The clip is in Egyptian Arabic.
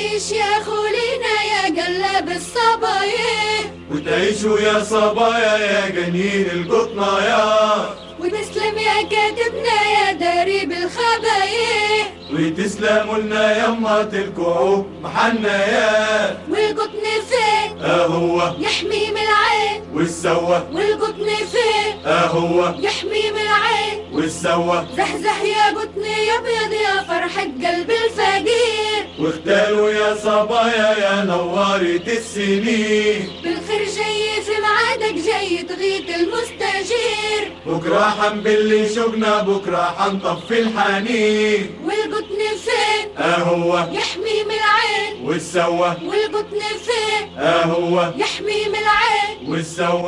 وتعيش يا خولينا يا قلب الصبايا وتعيشوا يا صبايا يا جنين القطنايا وتسلم يا كاتبنا يا داري بالخبايا وتسلموا لنا يما تلكعوا محنا يا والقطن فين اهو يحمي من العين والسوا والقطن فين اهو يحمي من العين والسوا زحزح يا قطن يا ابيض يا فرحة قلب الفقير واختاروا يا صبايا يا نوارة السنين بالخير جاي في معادك جاي تغيث المستجير بكرة حنبلي شوقنا بكرة حنطفي الحنين والقطن فين اهو يحمي من العين والسوا والقطن فين اهو يحمي من العين والسوا